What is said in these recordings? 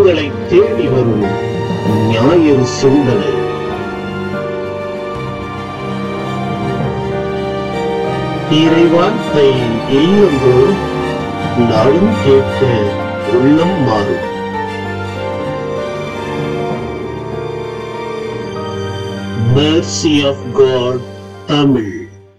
உங்களை தேடி வரும் ஞாயிறு சிந்தனை இறைவார்த்தை இல்லந்தோறும் நாளும் கேட்க உள்ளம் மாறும் Mercy of God தமிழ்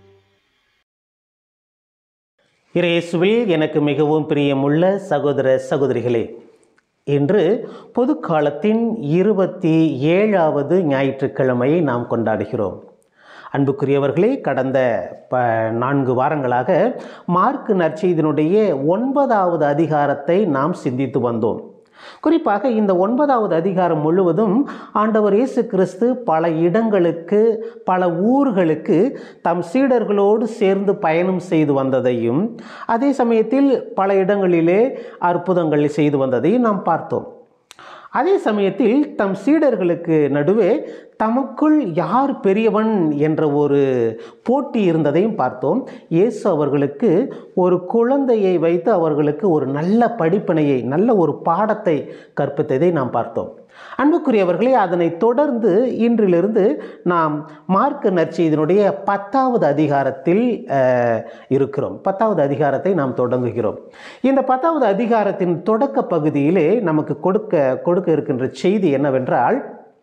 இயேசுவில் எனக்கு மிகவும் பிரியமுள்ள சகோதர சகோதரிகளே இன்று பொது காலத்தின் இருபத்தி ஏழாவது ஞாயிற்றுக்கிழமையை நாம் கொண்டாடுகிறோம் அன்புக்குரியவர்களே கடந்த ப நான்கு வாரங்களாக மார்க் நற்செய்தியினுடைய ஒன்பதாவது அதிகாரத்தை நாம் சிந்தித்து வந்தோம் குறிப்பாக இந்த ஒன்பதாவது அதிகாரம் முழுவதும் ஆண்டவர் இயேசு கிறிஸ்து பல இடங்களுக்கு பல ஊர்களுக்கு தம் சீடர்களோடு சேர்ந்து பயணம் செய்து வந்ததையும் அதே சமயத்தில் பல இடங்களிலே அற்புதங்கள் செய்து வந்ததையும் நாம் பார்த்தோம் அதே சமயத்தில் தம் சீடர்களுக்கு நடுவே தமக்குள் யார் பெரியவன் என்ற ஒரு போட்டி இருந்ததையும் பார்த்தோம் இயேசு அவர்களுக்கு ஒரு குழந்தையை வைத்து அவர்களுக்கு ஒரு நல்ல படிப்பினையை நல்ல ஒரு பாடத்தை கற்பித்ததை நாம் பார்த்தோம் அன்புக்குரியவர்களே அதனை தொடர்ந்து இன்றிலிருந்து நாம் மார்க்க நற்செய்தியினுடைய பத்தாவது அதிகாரத்தில் அஹ், இருக்கிறோம் பத்தாவது அதிகாரத்தை நாம் தொடங்குகிறோம் இந்த பத்தாவது அதிகாரத்தின் தொடக்க பகுதியிலே நமக்கு கொடுக்க கொடுக்க இருக்கின்ற செய்தி என்னவென்றால்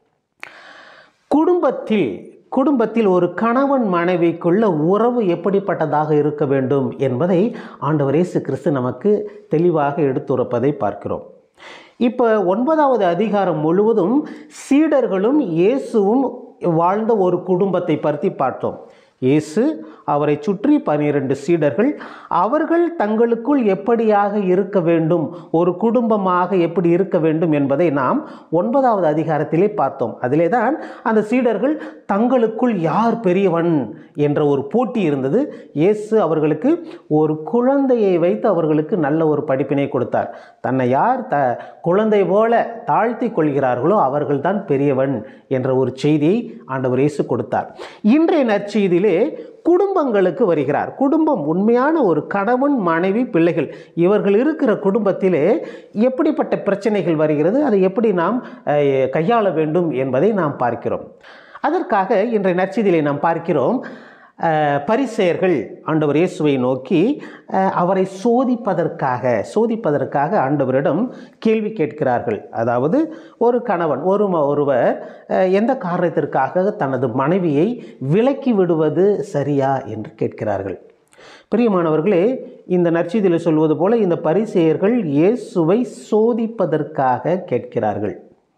குடும்பத்தில் குடும்பத்தில் ஒரு கணவன் மனைவிக்குள்ள உறவு எப்படிப்பட்டதாக இருக்க வேண்டும் என்பதை ஆண்டவர் இயேசு கிறிஸ்து நமக்கு தெளிவாக எடுத்துரைப்பதை பார்க்கிறோம் இப்போ ஒன்பதாவது அதிகாரம் முழுவதும் சீடர்களும் இயேசுவும் வாழ்ந்த ஒரு குடும்பத்தை பற்றி பார்த்தோம் இயேசு அவரை சுற்றி பனிரெண்டு சீடர்கள் அவர்கள் தங்களுக்குள் எப்படியாக இருக்க வேண்டும் ஒரு குடும்பமாக எப்படி இருக்க வேண்டும் என்பதை நாம் ஒன்பதாவது அதிகாரத்திலே பார்த்தோம் அதிலே தான் அந்த சீடர்கள் தங்களுக்குள் யார் பெரியவன் என்ற ஒரு போட்டி இருந்தது இயேசு அவர்களுக்கு ஒரு குழந்தையை வைத்து அவர்களுக்கு நல்ல ஒரு படிப்பினை கொடுத்தார் தன்னை யார் த குழந்தை போல தாழ்த்தி கொள்கிறார்களோ அவர்கள்தான் பெரியவன் என்ற ஒரு செய்தியை ஆண்டவர் இயேசு கொடுத்தார் இன்றைய நற்செய்தியிலே குடும்பங்களுக்கு வருகிறார் குடும்பம் உண்மையான ஒரு கணவன் மனைவி பிள்ளைகள் இவர்கள் இருக்கிற குடும்பத்திலே எப்படிப்பட்ட பிரச்சனைகள் வருகிறது அதை எப்படி நாம் அஹ், கையாள வேண்டும் என்பதை நாம் பார்க்கிறோம் அதற்காக இன்றைய நற்செய்தியிலே நாம் பார்க்கிறோம் அஹ், பரிசேயர்கள் ஆண்டவர் இயேசுவை நோக்கி அஹ், அவரை சோதிப்பதற்காக சோதிப்பதற்காக ஆண்டவரிடம் கேள்வி கேட்கிறார்கள் அதாவது ஒரு கணவன் ஒரு ம- ஒருவர் அஹ், எந்த காரணத்திற்காக தனது மனைவியை விலக்கி விடுவது சரியா என்று கேட்கிறார்கள் பிரியமானவர்களே இந்த நற்செய்தியில் சொல்வது போல இந்த பரிசேயர்கள் இயேசுவை சோதிப்பதற்காக கேட்கிறார்கள்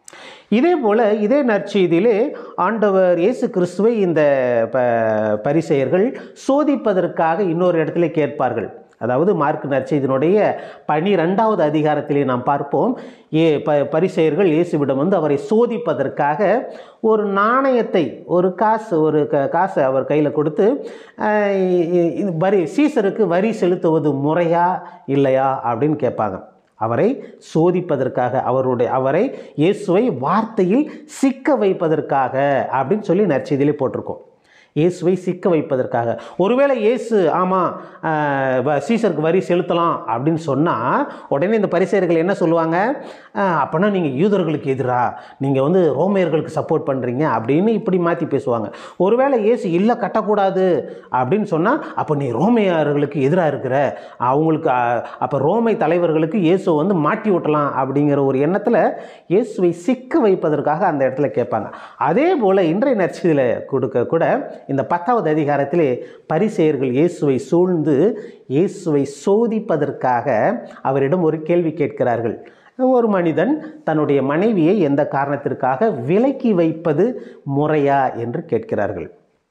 இதே போல இதே நற்செய்தியிலே ஆண்டவர் இயேசு கிறிஸ்துவை இந்த ப பரிசெயர்கள் சோதிப்பதற்காக இன்னொரு இடத்துல கேட்பார்கள் அதாவது மார்க் நற்செய்தியினுடைய பனிரெண்டாவது அதிகாரத்திலே நாம் பார்ப்போம் ஏ ப பரிசெயர்கள் இயேசுவிடம் வந்து அவரை சோதிப்பதற்காக ஒரு நாணயத்தை ஒரு காசு ஒரு க காசை அவர் கையில் கொடுத்து அஹ், இ- இது வரி சீசருக்கு வரி செலுத்துவது முறையா இல்லையா அப்படின்னு கேட்பாங்க அவரை சோதிப்பதற்காக அவருடைய அவரை இயேசுவை வார்த்தையில் சிக்க வைப்பதற்காக அப்படின்னு சொல்லி நற்செய்தியிலே போட்டிருக்கோம் இயேசுவை சிக்க வைப்பதற்காக ஒருவேளை இயேசு ஆமாம் சீசருக்கு வரி செலுத்தலாம் அப்படின்னு சொன்னால் உடனே இந்த பரிசேயர்கள் என்ன சொல்லுவாங்க ஆஹ், அப்போனா நீங்கள் யூதர்களுக்கு எதிரா நீங்கள் வந்து ரோமையர்களுக்கு சப்போர்ட் பண்ணுறீங்க அப்படின்னு இப்படி மாற்றி பேசுவாங்க ஒருவேளை இயேசு இல்லை கட்டக்கூடாது அப்படின்னு சொன்னால் அப்போ நீ ரோமையர்களுக்கு எதிராக இருக்கிற அவங்களுக்கு அப்போ ரோமை தலைவர்களுக்கு இயேசுவை வந்து மாட்டி விட்டலாம் அப்படிங்கிற ஒரு எண்ணத்தில் இயேசுவை சிக்க வைப்பதற்காக அந்த இடத்துல கேட்பாங்க அதே போல் இன்றைய நற்செய்தியில் கொடுக்க கூட இந்த பத்தாவது அதிகாரத்திலே பரிசேயர்கள் இயேசுவை சூழ்ந்து இயேசுவை சோதிப்பதற்காக அவரிடம் ஒரு கேள்வி கேட்கிறார்கள் ஒரு மனிதன் தன்னுடைய மனைவியை எந்த காரணத்திற்காக விலக்கி வைப்பது முறையா என்று கேட்கிறார்கள்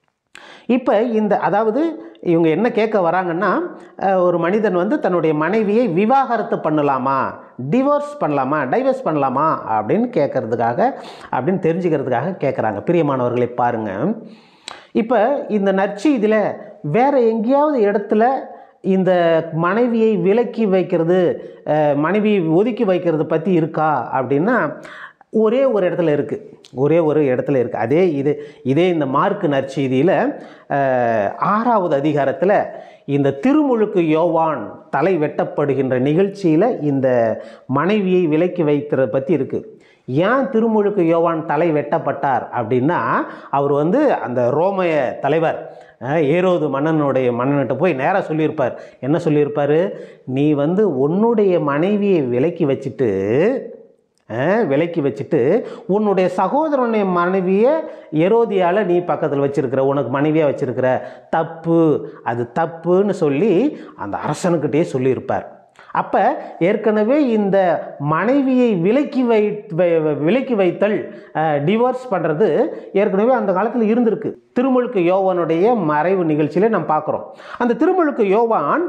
இப்போ இந்த அதாவது இவங்க என்ன கேட்க வராங்கன்னா அஹ், ஒரு மனிதன் வந்து தன்னுடைய மனைவியை விவாகரத்து பண்ணலாமா டிவோர்ஸ் பண்ணலாமா டைவர்ஸ் பண்ணலாமா அப்படின்னு கேட்கறதுக்காக அப்படின்னு தெரிஞ்சுக்கிறதுக்காக கேட்குறாங்க பிரியமானவர்களை பாருங்கள் இப்போ இந்த நற்செய்தியில் வேற எங்கேயாவது இடத்துல இந்த மனைவியை விலக்கி வைக்கிறது அஹ், மனைவியை ஒதுக்கி வைக்கிறது பற்றி இருக்கா அப்படின்னா ஒரே ஒரு இடத்துல இருக்குது ஒரே ஒரு இடத்துல இருக்குது அதே இது இதே இந்த மார்க்கு நற்செய்தியில் அஹ், ஆறாவது அதிகாரத்தில் இந்த திருமுழுக்கு யோவான் தலை வெட்டப்படுகின்ற நிகழ்ச்சியில் இந்த மனைவியை விலக்கி வைத்ததை பற்றி இருக்குது ஏன் திருமுழுக்கு யோவான் தலை வெட்டப்பட்டார் அப்படின்னா அவர் வந்து அந்த ரோமைய தலைவர் அஹ், ஏரோது மன்னனுடைய மன்னன்கிட்ட போய் நேராக சொல்லியிருப்பார் என்ன சொல்லியிருப்பார் நீ வந்து உன்னுடைய மனைவியை விலக்கி வச்சுட்டு அஹ், விலக்கி வச்சுட்டு உன்னுடைய சகோதரனுடைய மனைவியை எரோதியால் நீ பக்கத்தில் வச்சிருக்கிற உனக்கு மனைவியாக வச்சிருக்கிற தப்பு அது தப்புன்னு சொல்லி அந்த அரசனுக்கிட்டே சொல்லியிருப்பார் அப்போ ஏற்கனவே இந்த மனைவியை விலக்கி வை வை- விலக்கி வைத்தல் டிவோர்ஸ் பண்ணுறது ஏற்கனவே அந்த காலத்தில் இருந்திருக்கு திருமுழுக்கு யோவானுடைய மறைவு நிகழ்ச்சியில் நம்ம பார்க்குறோம் அந்த திருமுழுக்கு யோவான்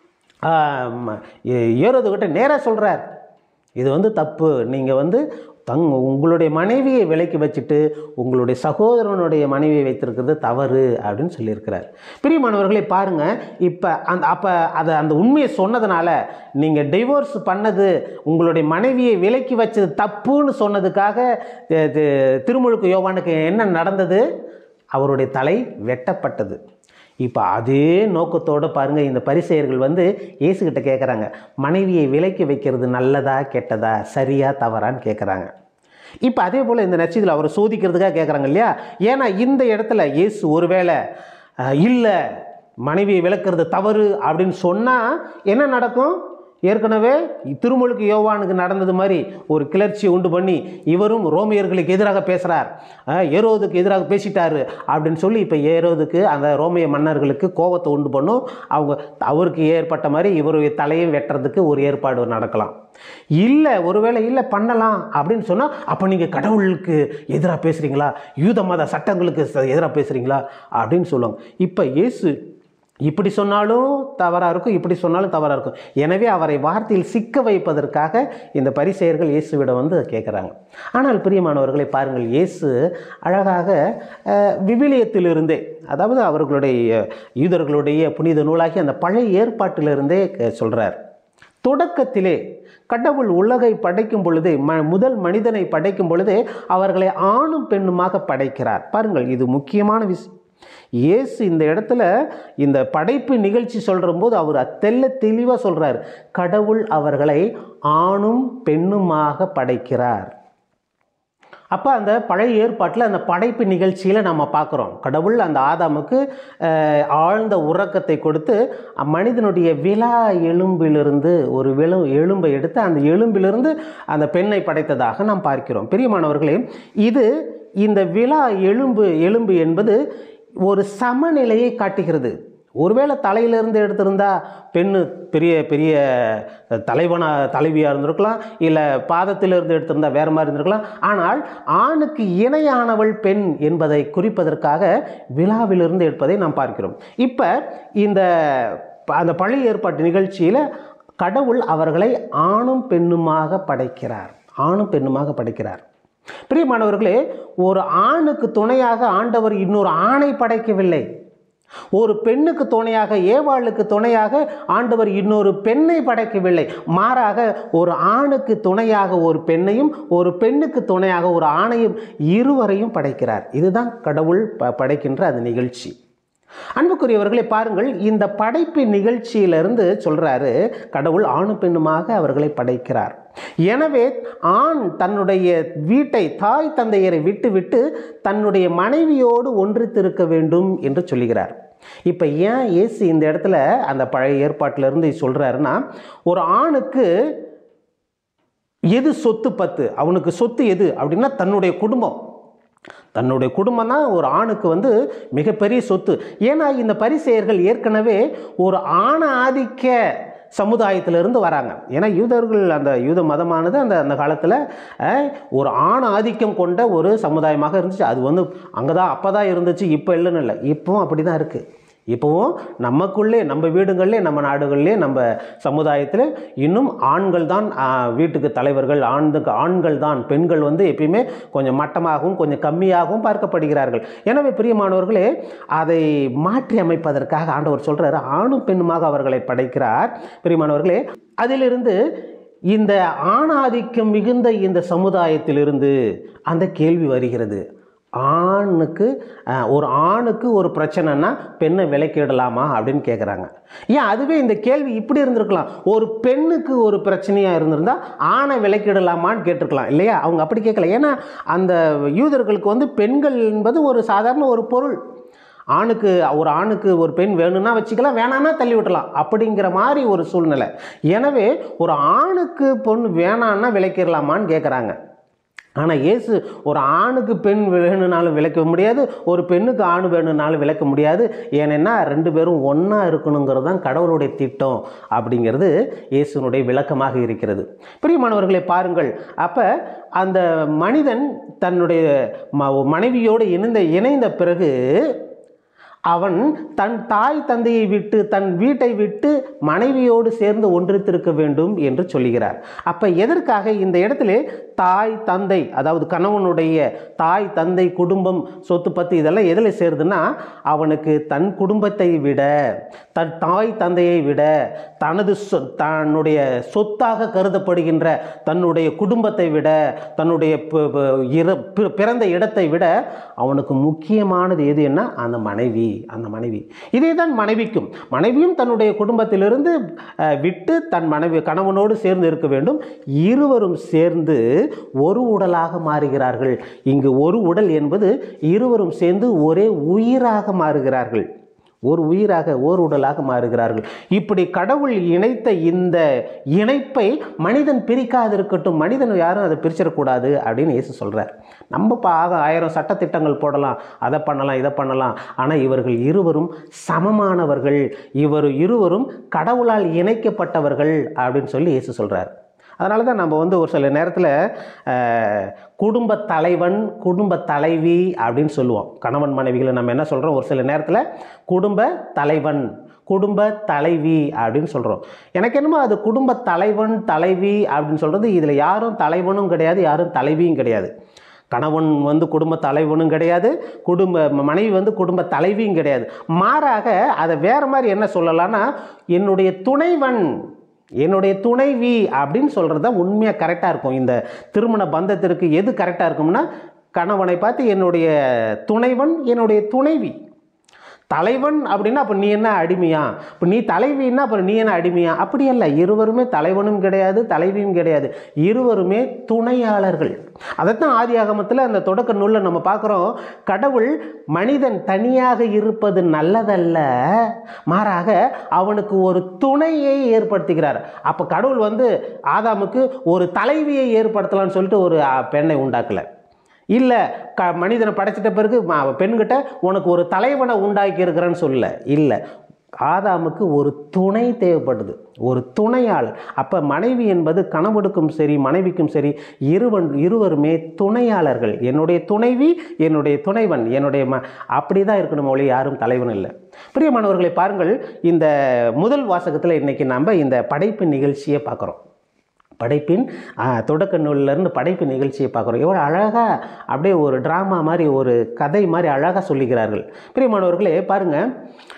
ஏறதுக்கிட்ட நேராக சொல்கிறார் இது வந்து தப்பு நீங்கள் வந்து தங் உங்களுடைய மனைவியை விலக்கி வச்சுட்டு உங்களுடைய சகோதரனுடைய மனைவியை வைத்திருக்கிறது தவறு அப்படின்னு சொல்லியிருக்கிறார் பிரியமானவர்களை பாருங்கள் இப்போ அந்த அப்போ அதை அந்த உண்மையை சொன்னதுனால நீங்கள் டிவோர்ஸ் பண்ணது உங்களுடைய மனைவியை விலக்கி வச்சது தப்புன்னு சொன்னதுக்காக தி- தி- திருமுழுக்கு யோவானுக்கு என்ன நடந்தது அவருடைய தலை வெட்டப்பட்டது இப்போ அதே நோக்கத்தோடு பாருங்கள் இந்த பரிசெயர்கள் வந்து இயேசுகிட்ட கேட்குறாங்க மனைவியை விலக்கி வைக்கிறது நல்லதா கெட்டதா சரியா தவறான்னு கேட்குறாங்க இப்போ அதே போல் இந்த நட்சத்திரம் அவரை சோதிக்கிறதுக்காக கேட்குறாங்க இல்லையா ஏன்னா இந்த இடத்துல இயேசு ஒருவேளை இல்லை மனைவியை விளக்குறது தவறு அப்படின்னு சொன்னால் என்ன நடக்கும் ஏற்கனவே திருமுழுக்கு யோவானுக்கு நடந்தது மாதிரி ஒரு கிளர்ச்சியை உண்டு பண்ணி இவரும் ரோமியர்களுக்கு எதிராக பேசுகிறார் ஏரோதுக்கு எதிராக பேசிட்டாரு அப்படின்னு சொல்லி இப்போ ஏரோதுக்கு அந்த ரோமிய மன்னர்களுக்கு கோபத்தை உண்டு பண்ணும் அவங்க அவருக்கு ஏற்பட்ட மாதிரி இவருடைய தலையை வெட்டுறதுக்கு ஒரு ஏற்பாடு நடக்கலாம் இல்லை ஒருவேளை இல்லை பண்ணலாம் அப்படின்னு சொன்னால் அப்போ நீங்கள் கடவுளுக்கு எதிராக பேசுகிறீங்களா யூத மத சட்டங்களுக்கு எதிராக பேசுகிறீங்களா அப்படின்னு சொல்லுவாங்க இப்போ இயேசு இப்படி சொன்னாலும் தவறாக இருக்கும் இப்படி சொன்னாலும் தவறாக இருக்கும் எனவே அவரை வார்த்தையில் சிக்க வைப்பதற்காக இந்த பரிசெயர்கள் இயேசுவிடம் வந்து கேட்குறாங்க ஆனால் பிரியமானவர்களை பாருங்கள் இயேசு அழகாக அஹ், விவிலியத்திலிருந்தே அதாவது அவர்களுடைய யூதர்களுடைய புனித நூலாகி அந்த பழைய ஏற்பாட்டிலிருந்தே சொல்கிறார் தொடக்கத்திலே கடவுள் உலகை படைக்கும் பொழுதே ம முதல் மனிதனை படைக்கும் பொழுதே அவர்களை ஆணும் பெண்ணுமாக படைக்கிறார் பாருங்கள் இது முக்கியமான விஷயம் இயேசு இந்த இடத்துல இந்த படைப்பு நிகழ்ச்சி சொல்கிற போது அவர் தெல்ல தெளிவாக சொல்கிறார் கடவுள் அவர்களை ஆணும் பெண்ணுமாக படைக்கிறார் அப்போ அந்த பழைய ஏற்பாட்டில் அந்த படைப்பு நிகழ்ச்சியில் நம்ம பார்க்குறோம் கடவுள் அந்த ஆதாமுக்கு அஹ், ஆழ்ந்த உறக்கத்தை கொடுத்து மனிதனுடைய விழா எலும்பிலிருந்து ஒரு விழு எலும்பை எடுத்து அந்த எலும்பிலிருந்து அந்த பெண்ணை படைத்ததாக நாம் பார்க்கிறோம் பிரியமானவர்களே இது இந்த விழா எலும்பு எலும்பு என்பது ஒரு சமநிலையை காட்டுகிறது ஒருவேளை தலையிலிருந்து எடுத்திருந்தா பெண்ணு பெரிய பெரிய தலைவனா தலைவியாக இருந்திருக்கலாம் இல்லை பாதத்திலிருந்து எடுத்திருந்தா வேறு மாதிரி இருந்திருக்கலாம் ஆனால் ஆணுக்கு இணையானவள் பெண் என்பதை குறிப்பதற்காக விழாவிலிருந்து எடுப்பதை நாம் பார்க்கிறோம் இப்போ இந்த அந்த பழைய ஏற்பாட்டு நிகழ்ச்சியில் கடவுள் அவர்களை ஆணும் பெண்ணுமாக படைக்கிறார் ஆணும் பெண்ணுமாக படைக்கிறார் பிரியமானவர்களே ஒரு ஆணுக்கு துணையாக ஆண்டவர் இன்னொரு ஆணை படைக்கவில்லை ஒரு பெண்ணுக்கு துணையாக ஏவாளுக்கு துணையாக ஆண்டவர் இன்னொரு பெண்ணை படைக்கவில்லை மாறாக ஒரு ஆணுக்கு துணையாக ஒரு பெண்ணையும் ஒரு பெண்ணுக்கு துணையாக ஒரு ஆணையும் இருவரையும் படைக்கிறார் இதுதான் கடவுள் ப- படைக்கின்ற அந்த நிகழ்ச்சி அன்புக்குரியவர்களை பாருங்கள் இந்த படைப்பு நிகழ்ச்சியிலிருந்து சொல்றாரு கடவுள் ஆணு பெண்ணுமாக அவர்களை படைக்கிறார் எனவே ஆண் தன்னுடைய வீட்டை தாய் தந்தையரை விட்டுவிட்டு தன்னுடைய மனைவியோடு ஒன்றித்திருக்க வேண்டும் என்று சொல்லுகிறார் இப்போ ஏன் இயேசு இந்த இடத்துல அந்த பழைய ஏற்பாட்டிலிருந்து சொல்றாருன்னா ஒரு ஆணுக்கு எது சொத்து பத்து அவனுக்கு சொத்து எது அப்படின்னா தன்னுடைய குடும்பம் தன்னுடைய குடும்பம் தான் ஒரு ஆணுக்கு வந்து மிகப்பெரிய சொத்து ஏன்னா இந்த பரிசெயர்கள் ஏற்கனவே ஒரு ஆண ஆதிக்க சமுதாயத்திலிருந்து வராங்க ஏன்னா யூதர்கள் அந்த யூத மதமானது அந்த அந்த காலத்தில் ஒரு ஆண ஆதிக்கம் கொண்ட ஒரு சமுதாயமாக இருந்துச்சு அது வந்து அங்கே தான் அப்போ தான் இருந்துச்சு இப்போ இல்லைன்னு இல்லை இப்போவும் அப்படி தான் இருக்குது இப்போவும் நமக்குள்ளே நம்ம வீடுகளிலே நம்ம நாடுகளிலே நம்ம சமுதாயத்தில் இன்னும் ஆண்கள் தான் ஆ, வீட்டுக்கு தலைவர்கள் ஆண்களுக்கு ஆண்கள் தான் பெண்கள் வந்து எப்பயுமே கொஞ்சம் மட்டமாகவும் கொஞ்சம் கம்மியாகவும் பார்க்கப்படுகிறார்கள் எனவே பிரியமானவர்களே அதை மாற்றி அமைப்பதற்காக ஆண்டவர் சொல்றாரு ஆணும் பெண்ணுமாக அவர்களை படைக்கிறார் பிரியமானவர்களே அதிலிருந்து இந்த ஆணாதிக்கம் மிகுந்த இந்த சமுதாயத்திலிருந்து அந்த கேள்வி வருகிறது ஆணுக்கு அஹ், ஒரு ஆணுக்கு ஒரு பிரச்சனைனா பெண்ணை விலக்கிடலாமா அப்படின்னு கேட்குறாங்க ஏன் அதுவே இந்த கேள்வி இப்படி இருந்திருக்கலாம் ஒரு பெண்ணுக்கு ஒரு பிரச்சனையாக இருந்திருந்தா ஆணை விலக்கிடலாமான்னு கேட்டிருக்கலாம் இல்லையா அவங்க அப்படி கேட்கல ஏன்னா அந்த யூதர்களுக்கு வந்து பெண்கள் என்பது ஒரு சாதாரண ஒரு பொருள் ஆணுக்கு ஒரு ஆணுக்கு ஒரு பெண் வேணும்னா வச்சுக்கலாம் வேணாம்னா தள்ளி விட்டலாம் அப்படிங்கிற மாதிரி ஒரு சூழ்நிலை எனவே ஒரு ஆணுக்கு பொண்ணு வேணான்னா விலைக்கிடலாமான்னு கேட்குறாங்க ஆனால் இயேசு ஒரு ஆணுக்கு பெண் வேணும்னாலும் விளக்க முடியாது ஒரு பெண்ணுக்கு ஆண் வேணும்னாலும் விளக்க முடியாது ஏனென்னா ரெண்டு பேரும் ஒன்றா இருக்கணுங்கிறது தான் கடவுளுடைய திட்டம் அப்படிங்கிறது இயேசுனுடைய விளக்கமாக இருக்கிறது பிரியமானவர்களை பாருங்கள் அப்போ அந்த மனிதன் தன்னுடைய ம மனைவியோடு இணைந்த இணைந்த பிறகு அவன் தன் தாய் தந்தையை விட்டு தன் வீட்டை விட்டு மனைவியோடு சேர்ந்து ஒன்றித்திருக்க வேண்டும் என்று சொல்லுகிறார் அப்ப எதற்காக இந்த இடத்துல தாய் தந்தை அதாவது கணவனுடைய தாய் தந்தை குடும்பம் சொத்து பத்து இதெல்லாம் எதில் சேருதுன்னா அவனுக்கு தன் குடும்பத்தை விட தன் தாய் தந்தையை விட தனது சொ தன்னுடைய சொத்தாக கருதப்படுகின்ற தன்னுடைய குடும்பத்தை விட தன்னுடைய பி- பி- இற- பி- பிறந்த இடத்தை விட அவனுக்கு முக்கியமானது எது என்ன அந்த மனைவி அந்த மனைவி இதே தான் மனைவிக்கும் மனைவியும் தன்னுடைய குடும்பத்திலிருந்து அஹ், விட்டு தன் மனைவி கணவனோடு சேர்ந்து இருக்க வேண்டும் இருவரும் சேர்ந்து ஒரு உடலாக மாறுகிறார்கள் இங்கு ஒரு உடல் என்பது இருவரும் சேர்ந்து ஒரே உயிராக மாறுகிறார்கள் ஒரு உயிராக ஓர் உடலாக மாறுகிறார்கள் இப்படி கடவுள் இணைத்த இந்த இணைப்பை மனிதன் பிரிக்காதிருக்கட்டும் மனிதன் யாரும் அதை பிரிச்சிடக்கூடாது அப்படின்னு இயேசு சொல்கிறார் நம்ம பா ஆக ஆயிரம் சட்டத்திட்டங்கள் போடலாம் அதை பண்ணலாம் இதை பண்ணலாம் ஆனால் இவர்கள் இருவரும் சமமானவர்கள் இவர் இருவரும் கடவுளால் இணைக்கப்பட்டவர்கள் அப்படின்னு சொல்லி இயேசு சொல்கிறார் அதனால தான் நம்ம வந்து ஒரு சில நேரத்தில் குடும்ப தலைவன் குடும்ப தலைவி அப்படின்னு சொல்லுவோம் கணவன் மனைவிகளை நம்ம என்ன சொல்கிறோம் ஒரு சில நேரத்தில் குடும்ப தலைவன் குடும்ப தலைவி அப்படின்னு சொல்கிறோம் எனக்கு என்னமோ அது குடும்ப தலைவன் தலைவி அப்படின்னு சொல்கிறது இதில் யாரும் தலைவனும் கிடையாது யாரும் தலைவியும் கிடையாது கணவன் வந்து குடும்ப தலைவனும் கிடையாது குடும்ப மனைவி வந்து குடும்ப தலைவியும் கிடையாது மாறாக அதை வேறு மாதிரி என்ன சொல்லலாம்னா என்னுடைய துணைவன் என்னுடைய துணைவி அப்படின்னு சொல்கிறது தான் உண்மையாக கரெக்டாக இருக்கும் இந்த திருமண பந்தத்திற்கு எது கரெக்டாக இருக்கும்னா கணவனை பார்த்து என்னுடைய துணைவன் என்னுடைய துணைவி தலைவன் அப்படின்னா அப்போ நீ என்ன அடிமையா இப்போ நீ தலைவின்னா அப்புறம் நீ என்ன அடிமையா அப்படி அல்ல இருவருமே தலைவனும் கிடையாது தலைவியும் கிடையாது இருவருமே துணையாளர்கள் அதைத்தான் ஆதி ஆகமத்தில் அந்த தொடக்க நூலில் நம்ம பார்க்குறோம் கடவுள் மனிதன் தனியாக இருப்பது நல்லதல்ல மாறாக அவனுக்கு ஒரு துணையை ஏற்படுத்துகிறார் அப்போ கடவுள் வந்து ஆதாமுக்கு ஒரு தலைவியை ஏற்படுத்தலாம்னு சொல்லிட்டு ஒரு அ, பெண்ணை உண்டாக்கலை இல்லை க மனிதனை படைச்சிட்ட பிறகு ம- பெண்கிட்ட உனக்கு ஒரு தலைவனை உண்டாக்கி இருக்கிறேன்னு சொல்லல இல்லை ஆதாமுக்கு ஒரு துணை தேவைப்படுது ஒரு துணையாளர் அப்போ மனைவி என்பது கணவனுக்கும் சரி மனைவிக்கும் சரி இருவன் இருவருமே துணையாளர்கள் என்னுடைய துணைவி என்னுடைய துணைவன் என்னுடைய ம அப்படி தான் இருக்கணும் ஒளி யாரும் தலைவன் இல்லை பிரியமானவர்களை பாருங்கள் இந்த முதல் வாசகத்தில் இன்றைக்கி நம்ம இந்த படைப்பு நிகழ்ச்சியை பார்க்குறோம் படைப்பின் ஆ, தொடக்க நூல்லேருந்து படைப்பு நிகழ்ச்சியை பார்க்குறோம் எவ்வளோ அழகாக அப்படியே ஒரு ட்ராமா மாதிரி ஒரு கதை மாதிரி அழகாக சொல்லுகிறார்கள் பிரியமானவர்களே பாருங்கள்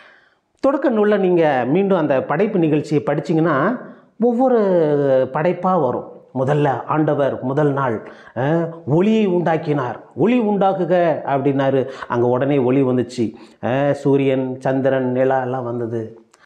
தொடக்க நூலில் நீங்கள் மீண்டும் அந்த படைப்பு நிகழ்ச்சியை படிச்சீங்கன்னா ஒவ்வொரு படைப்பாக வரும் முதல்ல ஆண்டவர் முதல் நாள் அஹ், ஒளியை உண்டாக்கினார் ஒளி உண்டாக்குக அப்படின்னாரு அங்கே உடனே ஒளி வந்துச்சு அஹ், சூரியன் சந்திரன் நிலா எல்லாம் வந்தது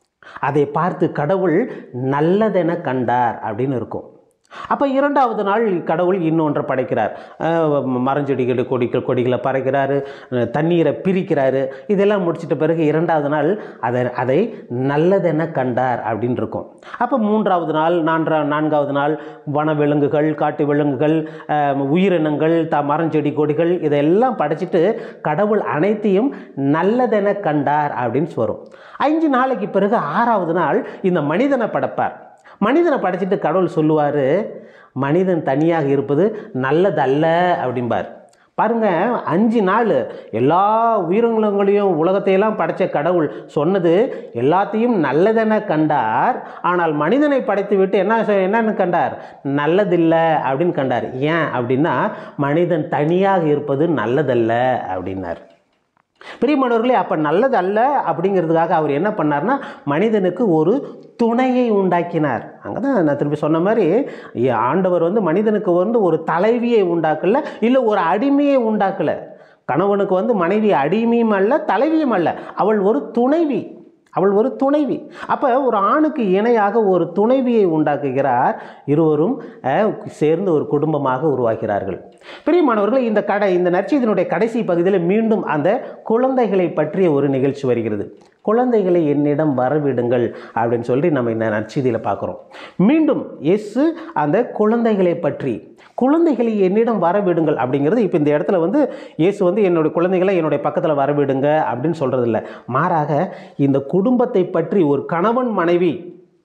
அதை பார்த்து கடவுள் நல்லதென கண்டார் அப்படின்னு இருக்கும் அப்போ இரண்டாவது நாள் கடவுள் இன்னொன்றை படைக்கிறார் அஹ் மரஞ்செடிகள் கொடிகள் கொடிகளை பறைக்கிறாரு அஹ் தண்ணீரை பிரிக்கிறாரு இதெல்லாம் முடிச்சிட்ட பிறகு இரண்டாவது நாள் அதை அதை நல்லதென கண்டார் அப்படின்னு இருக்கும் அப்போ மூன்றாவது நாள் நான்கா நான்காவது நாள் வன விலங்குகள் காட்டு விலங்குகள் அஹ் உயிரினங்கள் த மரஞ்செடி கொடிகள் இதெல்லாம் படைச்சிட்டு கடவுள் அனைத்தையும் நல்லதென கண்டார் அப்படின்னு வரும் அஞ்சு நாளைக்கு பிறகு ஆறாவது நாள் இந்த மனிதனை படைப்பார் மனிதனை படைச்சிட்டு கடவுள் சொல்லுவார் மனிதன் தனியாக இருப்பது நல்லதல்ல அப்படிம்பார் பாருங்க அஞ்சு நாள் எல்லா உயிரினங்களையும் உலகத்தையெல்லாம் படைச்ச கடவுள் சொன்னது எல்லாத்தையும் நல்லதென கண்டார் ஆனால் மனிதனை படைத்து விட்டு என்ன சொ- என்னன்னு கண்டார் நல்லதில்லை அப்படின்னு கண்டார் ஏன் அப்படின்னா மனிதன் தனியாக இருப்பது நல்லதல்ல அப்படின்னார் பிரியமானவர்களே அப்போ நல்லது அல்ல அப்படிங்கிறதுக்காக அவர் என்ன பண்ணார்னா மனிதனுக்கு ஒரு துணையை உண்டாக்கினார் அங்கே தான் நான் திருப்பி சொன்ன மாதிரி ஏ- ஆண்டவர் வந்து மனிதனுக்கு வந்து ஒரு தலைவியை உண்டாக்கல இல்லை ஒரு அடிமையை உண்டாக்கல கணவனுக்கு வந்து மனைவி அடிமையும் அல்ல தலைவியும் அல்ல அவள் ஒரு துணைவி அவள் ஒரு துணைவி அப்போ ஒரு ஆணுக்கு இணையாக ஒரு துணைவியை உண்டாக்குகிறார் இருவரும் அஹ், சேர்ந்து ஒரு குடும்பமாக உருவாகிறார்கள் பிரியமானவர்களே இந்த கடை இந்த நற்செய்தியினுடைய கடைசி பகுதியில் மீண்டும் அந்த குழந்தைகளை பற்றிய ஒரு நிகழ்ச்சி வருகிறது குழந்தைகளை என்னிடம் வரவிடுங்கள் அப்படின்னு சொல்லி நம்ம இந்த நற்செய்தியில் பார்க்குறோம் மீண்டும் இயேசு அந்த குழந்தைகளை பற்றி குழந்தைகளை என்னிடம் வரவிடுங்கள் அப்படிங்கிறது இப்போ இந்த இடத்துல வந்து இயேசு வந்து என்னுடைய குழந்தைகளை என்னுடைய பக்கத்தில் வரவிடுங்க அப்படின்னு சொல்கிறது இல்லை மாறாக இந்த குடும்பத்தை பற்றி ஒரு கணவன் மனைவி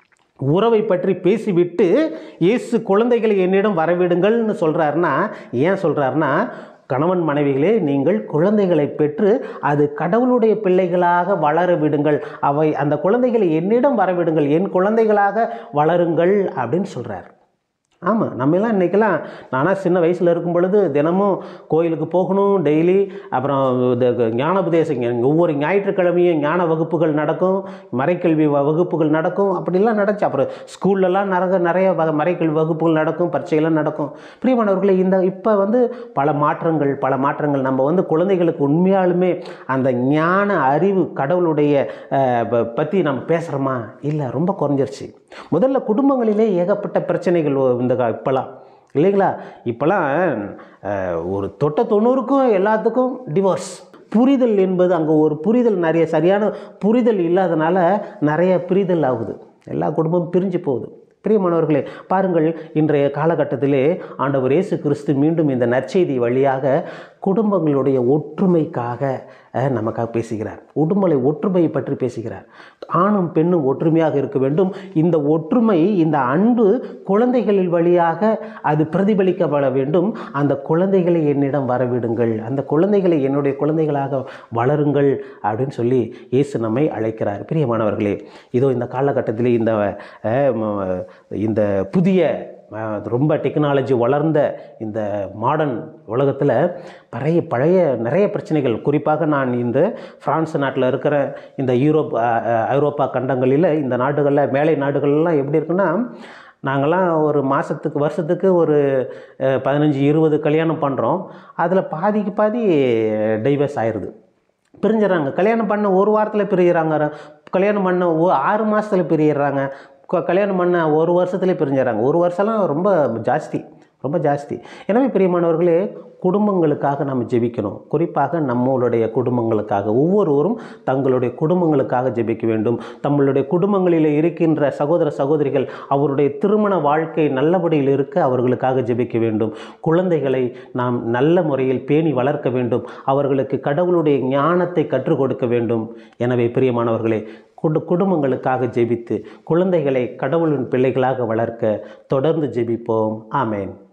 உறவை பற்றி பேசிவிட்டு இயேசு குழந்தைகளை என்னிடம் வரவிடுங்கள்னு சொல்கிறாருன்னா ஏன் சொல்கிறாருன்னா கணவன் மனைவிகளே நீங்கள் குழந்தைகளை பெற்று அது கடவுளுடைய பிள்ளைகளாக வளர விடுங்கள் அவை அந்த குழந்தைகளை என்னிடம் வரவிடுங்கள் என் குழந்தைகளாக வளருங்கள் அப்படின்னு சொல்கிறார் ஆமாம் நம்மெல்லாம் இன்றைக்கெல்லாம் நானாக சின்ன வயசில் இருக்கும் பொழுது தினமும் கோயிலுக்கு போகணும் டெய்லி அப்புறம் இந்த ஞானோபதேசம் ஞ- ஒவ்வொரு ஞாயிற்றுக்கிழமையும் ஞான வகுப்புகள் நடக்கும் மறைக்கல்வி வ- வகுப்புகள் நடக்கும் அப்படிலாம் நடந்துச்சு அப்புறம் ஸ்கூல்லலாம் நிறைய நிறைய வகை மறைக்கல்வி வகுப்புகள் நடக்கும் பரீட்சையெல்லாம் நடக்கும் பிரியமானவர்களே இந்த இப்போ வந்து பல மாற்றங்கள் பல மாற்றங்கள் நம்ம வந்து குழந்தைகளுக்கு உண்மையாலுமே அந்த ஞான அறிவு கடவுளுடைய அஹ், ப- பற்றி நம்ம பேசுகிறோமா இல்லை ரொம்ப குறைஞ்சிருச்சு முதல்ல குடும்பங்களிலே ஏகப்பட்ட பிரச்சனைகள் ஒ- இந்த கா- இப்போலாம் இல்லைங்களா இப்போலாம் அஹ், ஒரு தொட்ட தொண்ணூறுக்கும் எல்லாத்துக்கும் டிவோர்ஸ் புரிதல் என்பது அங்கே ஒரு புரிதல் நிறைய சரியான புரிதல் இல்லாதனால நிறைய பிரிதல் ஆகுது எல்லா குடும்பமும் பிரிஞ்சு போகுது பிரியமானவர்களே பாருங்கள் இன்றைய காலகட்டத்திலே ஆண்டவர் இயேசு கிறிஸ்து மீண்டும் இந்த நற்செய்தி வழியாக குடும்பங்களுடைய ஒற்றுமைக்காக அஹ், நமக்காக பேசுகிறார் உடுமலை ஒற்றுமையை பற்றி பேசுகிறார் ஆணும் பெண்ணும் ஒற்றுமையாக இருக்க வேண்டும் இந்த ஒற்றுமை இந்த அன்பு குழந்தைகளின் வழியாக அது பிரதிபலிக்கப்பட வேண்டும் அந்த குழந்தைகளை என்னிடம் வரவிடுங்கள் அந்த குழந்தைகளை என்னுடைய குழந்தைகளாக வளருங்கள் அப்படின்னு சொல்லி இயேசு நம்மை அழைக்கிறார் பிரியமானவர்களே இதோ இந்த காலகட்டத்திலே இந்த அஹ், ம- இந்த புதிய அஹ், ரொம்ப டெக்னாலஜி வளர்ந்த இந்த மாடர்ன் உலகத்தில் பழைய பழைய நிறைய பிரச்சனைகள் குறிப்பாக நான் இந்த பிரான்ஸ் நாட்டில் இருக்கிற இந்த யூரோப் அஹ், அஹ், ஐரோப்பா கண்டங்களில் இந்த நாடுகளில் மேலை நாடுகள்லாம் எப்படி இருக்குன்னா நாங்கள்லாம் ஒரு மாதத்துக்கு வருஷத்துக்கு ஒரு அஹ், பதினஞ்சு இருபது கல்யாணம் பண்ணுறோம் அதில் பாதிக்கு பாதி டைவர்ஸ் ஆயிடுது பிரிஞ்சிடறாங்க கல்யாணம் பண்ண ஒரு வாரத்தில் பிரியிறாங்க கல்யாணம் பண்ண ஓ ஆறு மாதத்தில் பிரியிடுறாங்க க- கல்யாணம் பண்ண ஒரு வருஷத்துலேயே பிரிஞ்சிடறாங்க ஒரு வருஷம்லாம் ரொம்ப ஜாஸ்தி ரொம்ப ஜாஸ்தி எனவே பிரியமானவர்களே குடும்பங்களுக்காக நம்ம ஜெபிக்கணும் குறிப்பாக நம்மளுடைய குடும்பங்களுக்காக ஒவ்வொருவரும் தங்களுடைய குடும்பங்களுக்காக ஜெபிக்க வேண்டும் தங்களுடைய குடும்பங்களில் இருக்கின்ற சகோதர சகோதரிகள் அவருடைய திருமண வாழ்க்கை நல்லபடியில் இருக்க அவர்களுக்காக ஜெபிக்க வேண்டும் குழந்தைகளை நாம் நல்ல முறையில் பேணி வளர்க்க வேண்டும் அவர்களுக்கு கடவுளுடைய ஞானத்தை கற்றுக் கொடுக்க வேண்டும் எனவே பிரியமானவர்களே குடு குடும்பங்களுக்காக ஜெபித்து குழந்தைகளை கடவுளின் பிள்ளைகளாக வளர்க்க தொடர்ந்து ஜெபிப்போம் ஆமேன்